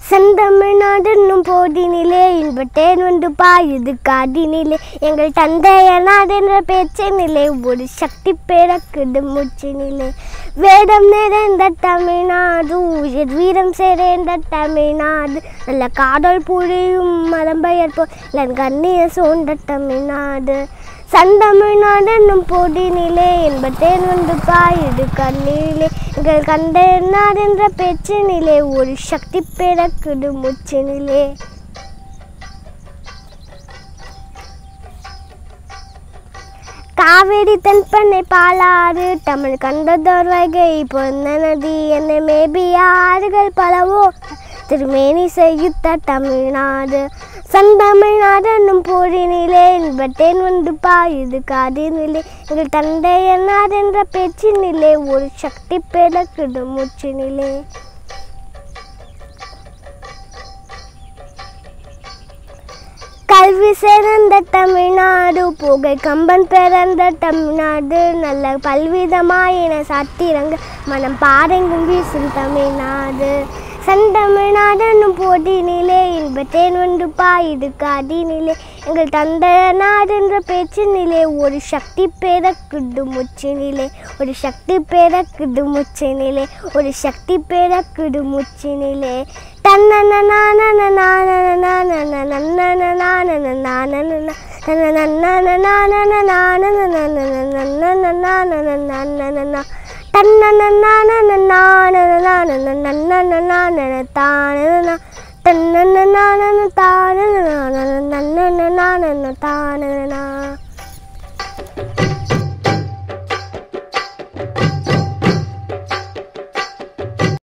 செந்தமிழ்நாடுன்னும் போதினிலே இன்பத்தேன் வந்து பாயுது காதினிலே எங்கள் தந்தையனாதென்ற பேச்சினிலே ஒரு சக்தி பிறக்குது மூச்சினிலே வேதம் நிறைந்த தமிழ்நாடு உயிர் வீரம் சேர்ந்த தமிழ்நாடு நல்ல காதல் புரியும் மரம்பெயர் போல் கண்ணிய சூழ்ந்த தமிழ்நாடு சந்தமிழ்நாடு என்னும் போதினிலே என்பத்தேன் வந்து பாயுது கண்ணிலே எங்கள் கண்டனார் என்ற பேச்சினிலே ஒரு சக்தி பிறக்குது முச்சினிலே காவேரி தென்பண்ணை பாலாறு தமிழ் கண்டதோர் வைகை பொந்த நதி என்னை மேபி ஆறுகள் பலவோ திருமேனி செய்யுத்த தமிழ்நாடு சந்தமிழ்நாடு என்னும் போரினிலே இன்பத்தேன் வந்து பாயுது காதினிலே எங்கள் தந்தை என்னார் என்ற பேச்சினிலே ஒரு சக்தி பிறக்குது மூச்சினிலே கல்வி சிறந்த தமிழ்நாடு புகை கம்பன் பிறந்த தமிழ்நாடு நல்ல பல்விதமாயின சாத்திரங்க மனம் பாரெங்கும் வீசும் தமிழ்நாடு சந்தமிழ்நாடு என்னும் போட்டினிலே இன்பத்தேன் வந்து பாயுது காதினிலே எங்கள் தந்தை நாடுன்ற பேச்சினிலே ஒரு சக்தி பிறக்குது முச்சினிலே ஒரு சக்தி பிறக்குது முச்சினிலே ஒரு சக்தி பிறக்குது முச்சினிலே தான